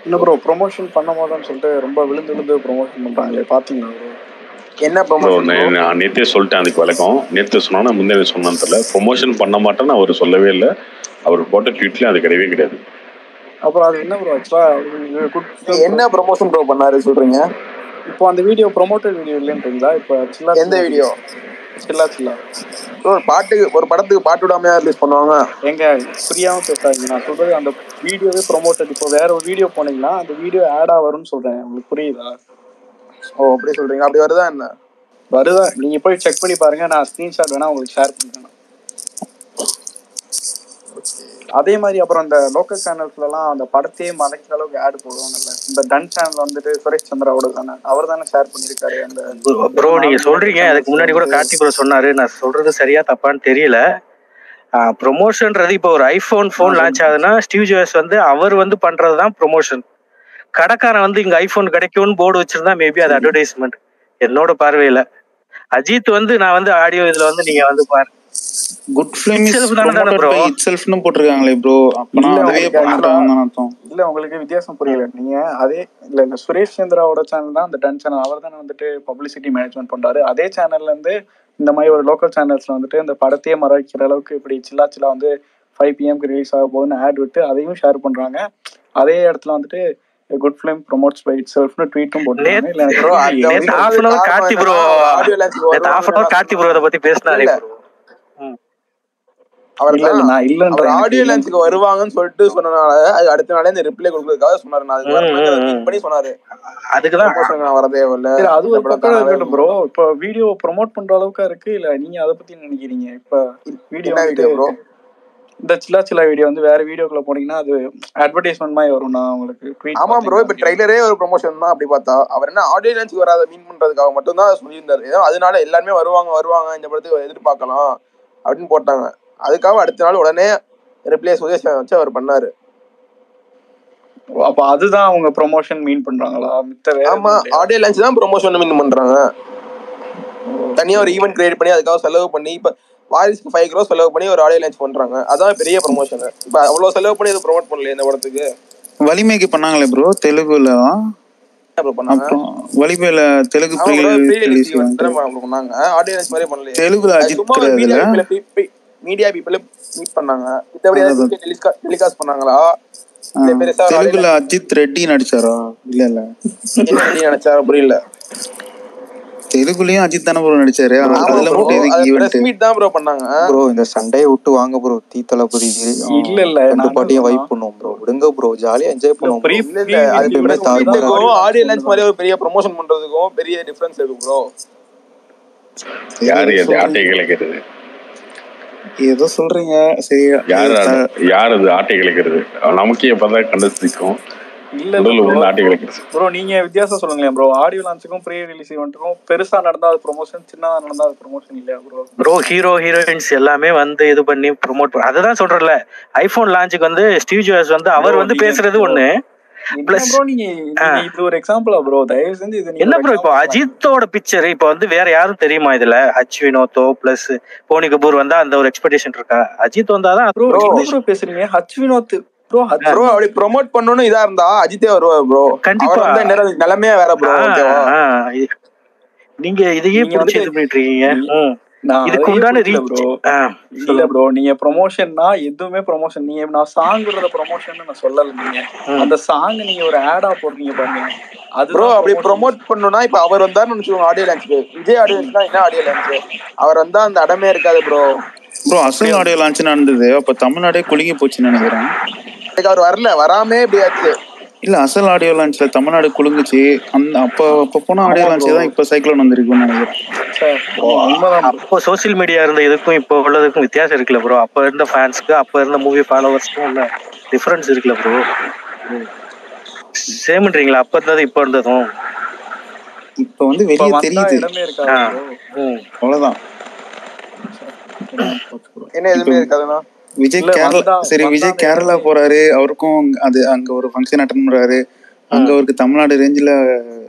என்ன bro promotion பண்ண மாட்டோம்னு சொல்லிட்டு ரொம்ப விழுந்து விழுந்து ப்ரொமோஷன் பண்றாங்களே பாத்தீங்களா ப்ரோ என்ன ப்ரோ ப்ரொமோஷன் நான் நேற்றே சொல்லிட்டேன் அதுக்கு விளக்கம் நேற்று சொன்னா முன்னே சொன்னான்னு தெரியல ப்ரொமோஷன் பண்ண மாட்டேன்னு அவர் சொல்லவே இல்லை அவர் போட்ட ட்வீட்லேயும் அது கிடையவே கிடையாது அப்புறம் அது என்ன ப்ரோ ஆக்சுவலா குட் என்ன ப்ரொமோஷன் ப்ரோ பண்ணாரு சொல்றீங்க இப்போ அந்த வீடியோ ப்ரொமோட்டட் வீடியோ இல்லைன்றீங்களா இப்போ சில்லா எந்த வீடியோ சில்லா சில்லா ஒரு பாட்டுக்கு ஒரு படத்துக்கு பாட்டு விடாமையா ரிலீஸ் பண்ணுவாங்க எங்க புரியாம பேசாதீங்க நான் சொல்றது அந்த வீடியோவே ப்ரொமோட்டட் இப்போ வேற ஒரு வீடியோ போனீங்கன்னா அந்த வீடியோ ஆடா வரும்னு சொல்றேன் உங்களுக்கு புரியுதா ஓ அப்படி சொல்றீங்க அப்படி வருதா என்ன வருதா நீங்க போய் செக் பண்ணி பாருங்க நான் ஸ்கிரீன்ஷாட் வேணா உங்களுக்கு ஷேர் பண்றேன் அதே மாதிரி அப்புறம் இந்த லோக்கல் சேனல்ஸ்லலாம் அந்த படத்தையே மறைக்கிற அளவுக்கு ஆட் போடுவாங்கல்ல இந்த டன் சேனல் வந்துட்டு சுரேஷ் சந்திராவோட தானே அவர் தானே ஷேர் பண்ணியிருக்காரு அந்த ப்ரோ நீங்க சொல்றீங்க அதுக்கு முன்னாடி கூட கார்த்தி ப்ரோ சொன்னாரு நான் சொல்றது சரியா தப்பான்னு தெரியல ப்ரொமோஷன்ன்றது இப்போ ஒரு ஐபோன் ஃபோன் லான்ச் ஆகுதுன்னா ஸ்டீவ் ஜோஸ் வந்து அவர் வந்து பண்றது தான் ப்ரொமோஷன் கடைக்காரன் வந்து இங்க ஐபோன் கிடைக்கும்னு போர்டு வச்சிருந்தா மேபி அது அட்வர்டைஸ்மெண்ட் என்னோட பார்வையில அஜித் வந்து நான் வந்து ஆடியோ இதுல வந்து நீங்க வந்து பாரு குட் ஃபிலிம் இஸ் Itself தானே தானே bro? ப்ரோமோட்டட் பை இட்செல்ஃப்னு போட்டிருக்காங்களே ப்ரோ அப்பனா இல்ல, அதுவே உங்களுக்கு பண்ணாட்டாங்கன்னு அர்த்தம் இல்ல உங்களுக்கு வித்தியாசம் புரியல நீங்க அதே இல்ல இந்த சுரேஷ் சந்திராவோட சேனல் தான் அந்த டன் சேனல் அவர் தானே வந்துட்டு பப்ளிசிட்டி மேனேஜ்மெண்ட் பண்றாரு அதே சேனல்ல இருந்து இந்த மாதிரி ஒரு லோக்கல் சேனல்ஸ்ல வந்துட்டு இந்த படத்தையே மறைக்கிற அளவுக்கு இப்படி சில்லா சில்லா வந்து ஃபைவ் பிஎம்க்கு ரிலீஸ் ஆக போகுதுன்னு ஆட் விட்டு அதையும் ஷேர் பண்றாங்க அதே இடத்துல வந்துட்டு குட் ஃபிலிம் ப்ரொமோட்ஸ் பை இட் செல்ஃப்னு ட்வீட்டும் போட்டுருக்காங்க இல்ல எனக்கு ப்ரோ புரியல. அந்த நேத்து half an hour Karthi bro audio launch நேத்து half an hour Karthi bro இதை பத்தி பேசினாரே இல்ல. bro அவர் இல்ல இல்ல நான் அவர் இல்லன்ற ஆடியோ லான்ச்சுக்கு வருவாங்கன்னு சொல்லிட்டு சொன்னனால அது அடுத்த நாளே இந்த ரிப்ளை கொடுக்கறதுக்காக சொன்னாரு நான் அதுக்கு ம், வரேன் ம், மீட் பண்ணி சொன்னாரு அதுக்குதான் ப்ரமோஷன் நான் வரதே இல்ல இல்ல அது ஒரு இந்த படம் பக்கம் தானாவே இருக்கட்டும் ப்ரோ இப்போ வீடியோ ப்ரோமோட் பண்ற அளவுக்கா இருக்கு இல்ல நீங்க அதை பத்தி என்ன நினைக்கிறீங்க இப்ப வீடியோ என்ன வீடியோ ப்ரோ இந்த சில்லா சில்லா வீடியோ வந்து வேற வீடியோக்குள்ள போனீங்கன்னா அது அட்வர்டைஸ்மெண்ட் மாதிரி வரும் நான் உங்களுக்கு tweet ஆமா ப்ரோ இப்ப பார்த்தீங்கன்னா ட்ரைலரே ஒரு ப்ரொமோஷன் தான் அப்படி பார்த்தா அவர் என்ன ஆடியோ லான்ச்சுக்கு வராத மீன் பண்றதுக்காக மட்டும் தான் சொல்லியிருந்தாரு ஏதோ அதனால எல்லாருமே வருவாங்க வருவாங்க இந்த படத்துக்கு எதிர்பார்க்கலாம் அப்படின்னு போட்டாங்க அதுக்காக அடுத்த நாள் உடனே ரிப்ளே சுதேஷ் வச்சு அவர் பண்ணாரு அப்ப அதுதான் அவங்க ப்ரொமோஷன் மீன் பண்றாங்களா மித்த வேற ஆமா எதுவும் இல்லையா? ஆடியோ லான்ச் தான் ப்ரொமோஷன் மீன் பண்றாங்க தனியா ஒரு ஈவென்ட் கிரியேட் பண்ணி அதுக்காக செலவு பண்ணி இப்ப வாரிசுக்கு ஃபைவ் க்ரோஸ் செலவு பண்ணி ஒரு ஆடியோ லான்ச் பண்றாங்க அதான் பெரிய ப்ரொமோஷன் இப்ப அவ்வளவு செலவு பண்ணி இது ப்ரோமோட் பண்ணல இந்த படத்துக்கு வலிமைக்கு பண்ணாங்களே ப்ரோ தெலுங்குல தான் என்ன bro பண்ணாங்க அப்புறம் வலிமையில தெலுங்கு ஆமா bro, pre pre-release release event தானே bro பண்ணாங்க ஆடியோ லான்ச் மாதிரி பண்ணலையே தெலுங்குல அது அஜித் சும்மா ஒரு மீடியா அதுல பீப்பிள் மீடியா பீப்பிள் மீட் பண்ணாங்க மத்தபடி அதான். டெலிகாஸ்ட் பண்ணாங்களா ஆ, இல்ல பெருசா ஒரு தெலுங்குல அஜித் ரெட்டி நடிச்சாரா இல்ல இல்ல என்ன பண்ணி நினைச்சா புரியல தெலுங்குலயும் அஜித் தானே ப்ரோ நடிச்சாரு ஆமா அதுல ப்ரோ மட்டும் எதுக்கு அது ஈவெண்ட் பிரஸ் மீட் தான் ப்ரோ பண்ணாங்க ப்ரோ இந்த சண்டையை விட்டு வாங்க ப்ரோ தீ தளபதி இல்ல, இல்ல, ரெண்டு நான் பாட்டியும் என்ன வைப் பண்ணுவோம் ப்ரோ விடுங்க ப்ரோ ஜாலியா என்ஜாய் பண்ணுவோம் bro. pre- இல்ல இல்ல அது எப்பயுமே பிரஸ் தாறுமாறா மீட்டுக்கும் ஆடியோ லான்ச் மாதிரி ஒரு பெரிய ப்ரொமோஷன் பண்றதுக்கும் பெரிய டிஃபரன்ஸ் இருக்கு ப்ரோ யாரு அது ஆட்டை கிளைக்கிறது ஏதோ சொல்றீங்க சரி யார் அது யார் அது ஆட்டை கிளைக்கிறது நமக்கே எப்பதான் கண்டுபிடிக்கும் இல்ல உடல் இல்ல உள்ள ஆட்டை கிளைக்கிறது ப்ரோ நீங்க வித்தியாசம் சொல்லுங்களேன் ப்ரோ ஆடியோ லான்ச்சுக்கும் ப்ரீ ரிலீஸ் ஈவெண்ட்டுக்கும் பெருசா நடந்தா அது ப்ரொமோஷன் சின்னதா நடந்தா அது ப்ரொமோஷன் இல்லையா ப்ரோ ப்ரோ ஹீரோ ஹீரோயின்ஸ் எல்லாமே வந்து இது பண்ணி ப்ரோமோட் அதுதான் சொல்றேன்ல ஐபோன் லான்ச்சுக்கு வந்து ஸ்டீவ் ஜோஸ் வந்து அவர் Bro, வந்து நீங்க- பேசுறது ஒண்ணு என்ன Plus- ப்ரோ நீங்க நீங்க இது ஒரு எக்ஸாம்பிளா ப்ரோ தயவு செஞ்சு இது நீங்க என்ன ஒரு ப்ரோ இப்போ example அஜித்தோட பிக்சர் இப்போ வந்து வேற யாரும் தெரியுமா இதுல ஹச் வினோத்தோ பிளஸ் போனி கபூர் வந்தா அந்த ஒரு எக்ஸ்பெக்டேஷன் இருக்கா அஜித் வந்தாதான் ப்ரோ Bro. என்ன ப்ரோ பேசுறீங்க H Vinoth bro H bro அப்படி ப்ரோமோட் பண்ணனும் இதா இருந்தா அஜித்தே வருவார் ப்ரோ கண்டிப்பா. அவர் வந்து நேரம் நிலைமையா வேற ப்ரோ ஆ, ஓகேவா ஆ, இது- நீங்க இதையே நீங்க புடிச்சு வந்து- இது பண்ணிட்டு இருக்கீங்க ம். நான் இதுக்கு அதையே உண்டான புரியல ரீச் bro. இல்ல ப்ரோ நீங்க ப்ரொமோஷன்னா எதுவுமே ப்ரொமோஷன் நீங்க நான் சாங் விடுறத ப்ரொமோஷன் நான் சொல்லல நீங்க ம். அந்த சாங் நீங்க ஒரு ஆடா போடுறீங்க பாருங்க அது ப்ரோ அப்படி ப்ரோமோட் பண்ணனும்னா இப்ப அவர் வந்தாருன்னு நினைச்சுக்கோங்க ஆடியோ லான்ச்சுக்கு விஜய் ஆடியோ லான்ச்னா என்ன ஆடியோ லான்ச் அவர் வந்தா அந்த இடமே இருக்காது bro bro Asal audio launch நடந்தது அப்ப தமிழ்நாடே குலுங்கி போச்சுன்னு நினைக்கிறேன் அதுக்கு அவர் வரல வராமே இப்படி ஆச்சு இல்ல அசல் ஆடியோ லான்ச்ல தமிழ்நாடு குலுங்குச்சு அந்த அப்ப அப்ப போன ஆடியோ ஆமா லான்ச் bro. தான் இப்ப சைக்ளோன் வந்திருக்கும்னு நினைக்கிறேன் உண்மைதான் bro. அப்போ சோசியல் மீடியா இருந்த இதுக்கும் இப்போ உள்ளதுக்கும் வித்தியாசம் இருக்குல்ல ப்ரோ அப்ப இருந்த ஃபேன்ஸ்க்கு அப்ப இருந்த மூவி ஃபாலோவர்ஸ்க்கும் உள்ள டிஃபரன்ஸ் இருக்குல்ல ப்ரோ சேம்ன்றீங்களா அப்ப இருந்தது இப்ப இருந்ததும் இப்ப வந்து இப்ப வெளியே வந்தா தெரியுது இடமே இருக்காது ஆ. bro. ம். அவ்வளவுதான் என்ன எதுவுமே இருக்காதுன்னா விஜய் இல்ல, கேரளா வந்தா- சரி வந்தா விஜய் அந்த கேரளா இடமே- போறாரு அவருக்கும் அங்க- அது அங்க ஒரு ஃபங்க்ஷன் அட்டன் பண்றாரு அங்க அவருக்கு தமிழ்நாடு ரேஞ்சில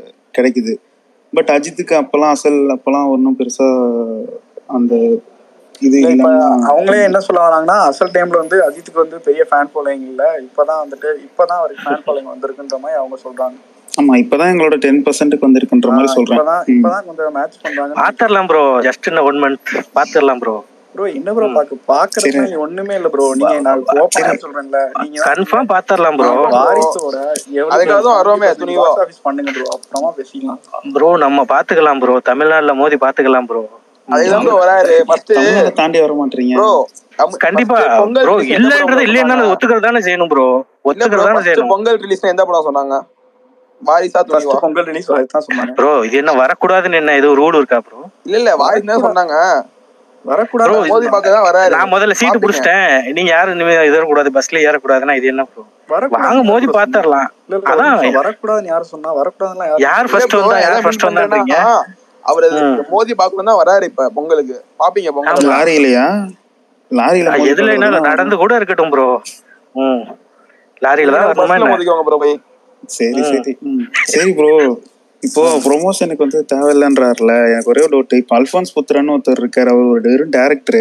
கிடைக்குது பட் அஜித்துக்கு அப்பெல்லாம் அசல் அப்பெல்லாம் ஒன்றும் பெருசா அந்த இது இல்ல, இப்ப இல்லாம அவங்களே என்ன சொல்ல வராங்கன்னா அசல் டைம்ல வந்து அஜித்துக்கு வந்து பெரிய ஃபேன் ஃபாலோயிங் இல்ல இப்பதான் வந்துட்டு இப்பதான் அவருக்கு ஃபேன் ஃபாலோயிங் வந்திருக்குன்ற மாதிரி அவங்க சொல்றாங்க ஆமா இப்பதான் எங்களோட டென் பர்சன்ட்டுக்கு வந்திருக்குன்ற மாதிரி ஆஹ் சொல்றேன் இப்பதான் ம். இப்பதான் கொஞ்சம் மேட்ச் பண்றாங்க பாத்திரலாம் ப்ரோ ஜஸ்ட் இந்த ஒன் மந்த் பாத்திரலாம் ப்ரோ ப்ரோ என்ன ப்ரோ பாக்க பாக்குறதுக்கு ஒண்ணுமே இல்ல ப்ரோ நீங்க நான் ஓப்பனா சொல்றேன்ல நீங்க தான் கன்ஃபார்ம் பாத்திரலாம் ப்ரோ வாரிசோட எவ்வளவு அதுக்காக தான் வருவோமே, துணிவா. box office பண்ணுங்க ப்ரோ அப்புறமா பேசிக்கலாம் ப்ரோ நம்ம பாத்துக்கலாம் ப்ரோ தமிழ்நாட்டுல மோதி பாத்துக்கலாம் ப்ரோ அதுதான் ப்ரோ வராரு ஃபர்ஸ்ட் தமிழ்நாட்டை தாண்டி வர மாட்டீங்க ப்ரோ கண்டிப்பா ப்ரோ இல்லன்றது இல்லைன்னாலும் ஒத்துக்கிறது தானே செய்யணும் ப்ரோ ஒத்துக்கிறது தானே செய்யணும் பொங்கல் ரிலீஸ்ல எந்த படம் சொன்னாங்க வாரிசா ஃபர்ஸ்ட் துணிவா பொங்கல் ரிலீஸ் தான் சொன்னாங்க ப்ரோ இது என்ன வரக்கூடாதுன்னு என்ன ஏதோ ரூல் இருக்கா ப்ரோ இல்ல இல்ல வாரிசு தான் சொன்னாங்க வரக்கூடாது Bro, மோதி பார்க்க தான் வராரு நான் முதல்ல சீட்டு பாப்பீங்க. புடிச்சிட்டேன் நீங்க யாரும் இனிமே ஏறக்கூடாது பஸ்ல ஏறக்கூடாதுன்னா இது என்ன ப்ரோ வரக்கூடாது. வாங்க மோதி பாத்திரலாம் இல்ல, இல்ல, ஒரு அதான் நிமிஷம், வரக்கூடாதுன்னு யாரு சொன்னா வரக்கூடாதுன்னு யாரு யார் இல்ல ஃபர்ஸ்ட் bro, வந்தா எதை யார் mean ஃபர்ஸ்ட் வந்தான்றீங்க பண்றேன்னா, அவரு ம். மோதி பார்க்கணும் தான் வராரு இப்ப பொங்கலுக்கு பாப்பீங்க பொங்கல் லாரியிலயா லாரியில அது மோதி எதுல என்ன பார்க்கறதுனா- நடந்து கூட இருக்கட்டும் ப்ரோ ம் லாரியில தான் வரணுமா பஸ்ல என்ன மோதிக்கோங்க ப்ரோ போய் சரி சரி ம். சரி ப்ரோ இப்போ ப்ரொமோஷனுக்கு வந்து தேவையில்லைன்றாருல எனக்கு ஒரே ஒரு டவுட் இப்போ அல்ஃபான்ஸ் புத்திரன்னு ஒருத்தர் இருக்காரு அவர் ஒரு வெறும் டேரக்டர்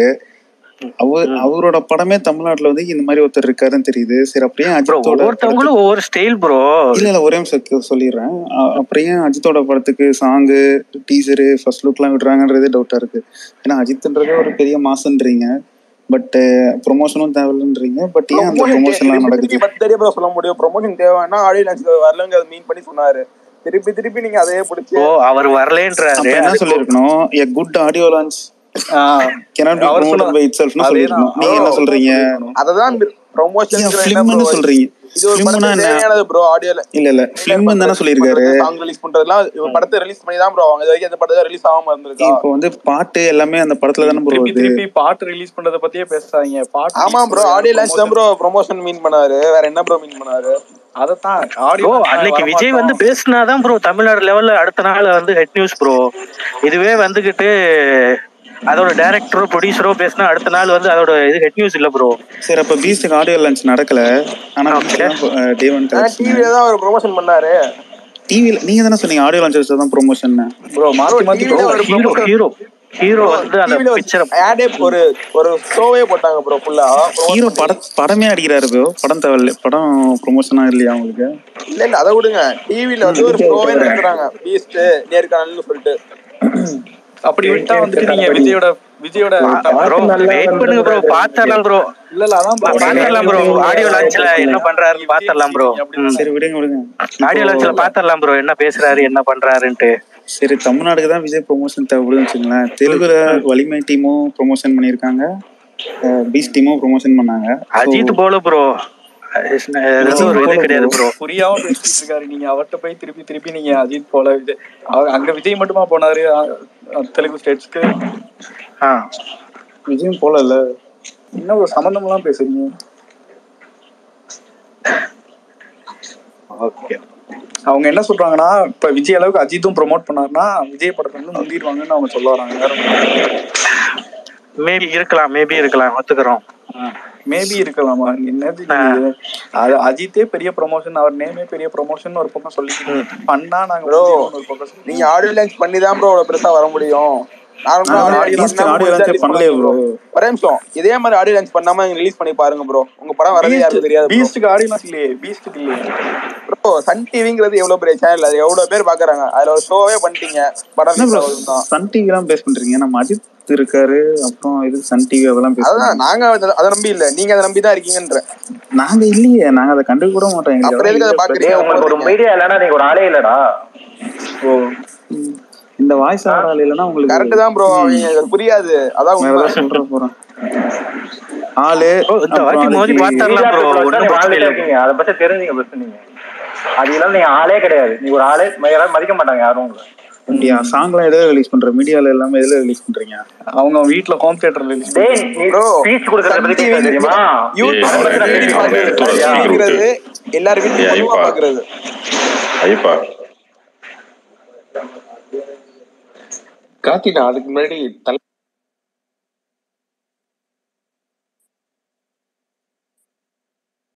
அவர் அவரோட படமே தமிழ்நாட்டுல வந்து இந்த மாதிரி ஒருத்தர் இருக்காருன்னு தெரியுது சரி அப்படியே ப்ரோ அஜித்தோட ஒவ்வொருத்தவங்களும் ஒவ்வொரு ஸ்டைல் ப்ரோ இல்ல இல்ல ஒரே நிமிஷம் சொல்லிடுறேன் அ- அப்புறம் ஏன் அஜித்தோட படத்துக்கு சாங்கு டீசரு ஃபர்ஸ்ட் லுக்லாம் விடுறாங்கன்றதே டவுட்டா இருக்கு ஏன்னா அஜித்ன்றதே ஒரு பெரிய மாசன்றீங்க பட் ப்ரொமோஷனும் தேவையில்லைன்றீங்க பட் ஏன் அந்த ப்ரொமோஷன்லாம் நடக்குது பத்து தடவை bro சொல்ல முடியும் ப்ரொமோஷன் தேவைன்னா ஆடியோ லான்ச் வரலங்க மீன் பண்ணி சொன்னாரு திருப்பி திருப்பி நீங்க அதே பிடிச்சி ஓ அவர் வரலேன்றாரு அப்ப என்ன சொல்லிருக்கணும் a good audio launch ah cannot be அவர் promoted சொன்ன- by itself னு அதேதான். சொல்லிருக்கணும் நீங்க என்ன அவர் சொல்றீங்க அததான் ப்ரொமோஷன் ஃபிலிம்னு சொல்றீங்க இது ஒரு ஃபிலிம்னா படத்துக்கு என்ன தேவையானது ப்ரோ ஆடியோல இல்ல இல்ல ஃபிலிம் தானே சொல்லியிருக்காரு சாங் ரிலீஸ் பண்றதுலாம் இவன் படத்தை ரிலீஸ் பண்ணி தான் ப்ரோ அவங்க இது வரைக்கும் அந்த படத்தை ரிலீஸ் ஆகாம இருந்திருக்கா இப்போ வந்து பாட்டு எல்லாமே அந்த படத்துல தானே ப்ரோ திருப்பி வருது திருப்பி பாட்டு ரிலீஸ் பண்றத பத்தியே பேசுறாங்க பாட்டு ஆமா release ப்ரோ பண்றது ஆடியோ லான்ச் தான் promotion. ப்ரோ ப்ரொமோஷன் மீன் பண்ணாரு வேற என்ன ப்ரோ மீன் பண்ணாரு அதத்தான் ப்ரோ ஆடியோ அன்னைக்கு விஜய் வந்து பேசினாதான் ப்ரோ தமிழ்நாடு லெவல்ல அடுத்த நாள் வந்து ஹெட் நியூஸ் ப்ரோ இதுவே வந்துகிட்டு அதோட டைரக்டரோ ப்ரொடியூசரோ பேசினா அடுத்த நாள் வந்து அதோட இது ஹெட் நியூஸ் இல்ல ப்ரோ சரி அப்ப பீஸ்டுக்கு ஆடியோ லான்ச் நடக்கல ஆனா Okay. டே ஒன் ஆனா டிவில தான் அவர் ப்ரொமோஷன் பண்ணாரு டிவில நீங்க தானே சொன்னீங்க ஆடியோ லான்ச் தான் ப்ரொமோஷன் ப்ரோ மாத்தி மாத்தி TV ல ஒரு ஹீரோ ஹீரோ ஹீரோ வந்து அந்த டிவில பிக்சரை ஆடே ஒரு ஒரு ஷோவே போட்டாங்க ப்ரோ ஃபுல்லா ஹீரோ பட படமே அடிக்கிறாரு ப்ரோ படம் தேவையில்ல படம் ப்ரொமோஷனா இல்லையா உங்களுக்கு இல்ல இல்ல அதை விடுங்க டிவில வந்து ஒரு ஷோவே நடத்துறாங்க பீஸ்ட் நேர்காணல்னு சொல்லிட்டு அப்படி விட்டா வந்துட்டு நீங்க விஜயோட விஜயோட ப்ரோ வெயிட் பண்ணுங்க ப்ரோ பாத்தரலாம் ப்ரோ இல்ல இல்ல அதான் bro. பாத்தரலாம் ப்ரோ ஆடியோ லான்ச்ல என்ன பண்றாருன்னு பாத்தரலாம் ப்ரோ சரி விடுங்க விடுங்க ஆடியோ லான்ச்ல பாத்தரலாம் ப்ரோ என்ன பேசுறாரு என்ன பண்றாருன்ட்டு சரி தமிழ்நாடுக்கு தான் விஜய் ப்ரொமோஷன் தேவைப்படுதுன்னு வச்சுங்களேன் தெலுங்குல வலிமை டீமும் ப்ரொமோஷன் பண்ணியிருக்காங்க பீஸ் டீமும் ப்ரொமோஷன் பண்ணாங்க So, அஜித் போல ப்ரோ ஒரு இது கிடையாது ப்ரோ புரியாம பேசிட்டு இருக்காரு நீங்க அவர்ட்ட போய் திருப்பி திருப்பி நீங்க அஜித் போல விஜய் அவர் அங்க விஜய் மட்டுமா போனாரு அ- அ- தெலுங்கு ஸ்டேட்ஸ்க்கு ஆ விஜயும் போல இல்ல என்ன ஒரு சம்பந்தம் எல்லாம் பேசுறீங்க ஓகே அவங்க என்ன சொல்றாங்கன்னா இப்ப விஜய் அளவுக்கு அஜித்தும் ப்ரோமோட் பண்ணாருன்னா விஜய் படத்தை வந்து முந்திடுவாங்கன்னு அவங்க சொல்ல வராங்க வேற மேபி இருக்கலாம் மேபி இருக்கலாம் ஒத்துக்கிறோம் மேபி இருக்கலாமா என்னது இது? அது அஜித்தே பெரிய ப்ரொமோஷன் அவர் நேமே பெரிய ப்ரொமோஷன் ஒரு பக்கம் சொல்லிக்கிட்டு பண்ணா நாங்க Bro, முந்திடுவோம்னு ஒரு பக்கம் சொல்லி நீங்க ஆடியோ லான்ச் பண்ணி தான் ப்ரோ அவ்வளவு பெருசா வர முடியும் நார்மலா ஆனா, audio launch Beast பண்ணாம audio முடிஞ்சா launch release பண்ணலையே பண்ணுங்க bro. ஒரே நிமிஷம் இதே மாதிரி ஆடியோ லான்ச் பண்ணாம ரிலீஸ் பண்ணி பாருங்க ப்ரோ உங்க படம் வரதே யாருக்கும் தெரியாது bro. பீஸ்டுக்கு ஆடியன்ஸ் இல்லையே பீஸ்டுக்கு இல்லையே ப்ரோ சன் டிவிங்கிறது எவ்வளவு பெரிய சேனல் அது எவ்வளவு பேர் பாக்குறாங்க அதுல ஒரு ஷோவே பண்ணிட்டீங்க படம் என்ன release ப்ரோ ஆகுதுன்னா. சன் டிவி எல்லாம் பேஸ் பண்றீங்க நம்ம அஜித் இருக்காரு அப்புறம் இது சன் டிவி அதெல்லாம் பேஸ் அதுதான் நாங்க அதை- அதை நம்பி இல்ல நீங்க அதை நம்பி தான் இருக்கீங்கன்ற நாங்க இல்லையே நாங்க அதை கண்டு கூட மாட்டோம் எங்களுக்கு அப்புறம் எதுக்கு அதை அதெல்லாம் பாக்குறீங்க உங்களுக்கு ஒரு மீடியா இல்லைன்னா நீங்க ஒரு ஆளே இல்லடா ஓ இந்த வாய்ஸ் ஆடால் இல்லைன்னா உங்களுக்கு கரெக்ட் தான் ப்ரோ அவங்க அது புரியாது அதான் வேற உண்மை ஏதாவது சொல்ற போறேன் ஆளு Bro, இந்த அப்புறம் வாட்டி மோதி அதுக்கு- பாத்தரலாம் ப்ரோ ஒன்றும் பிரச்சனை இல்லை இருக்கீங்க அதை பத்தி தெரிஞ்சுங்க ஃபர்ஸ்ட் நீங்க அது இல்லாம நீங்க ஆளே கிடையாது நீங்க ஒரு ஆளே யாராவது மதிக்க மாட்டாங்க யாரும் உங்களை அப்படியா சாங்லாம் எதுல ரிலீஸ் பண்ற மீடியால எல்லாமே எதுல ரிலீஸ் பண்றீங்க அவங்க வீட்ல ஹோம் தியேட்டர்ல ரிலீஸ் டேய் நீ Bro, ஸ்பீச் கொடுக்கறத சன் பத்தி டிவி பேச தெரியுமா யூடியூப் ஏய், பத்தி ஏய், release ஏய், பண்றது. ஏய், சன் ஏய், டிவிங்கிறது எல்லார் வீட்லயும் ஏய், பொதுவா ஐப்பா. பாக்குறது ஐயப்பா கார்த்தி நான் அதுக்கு முன்னாடி தலை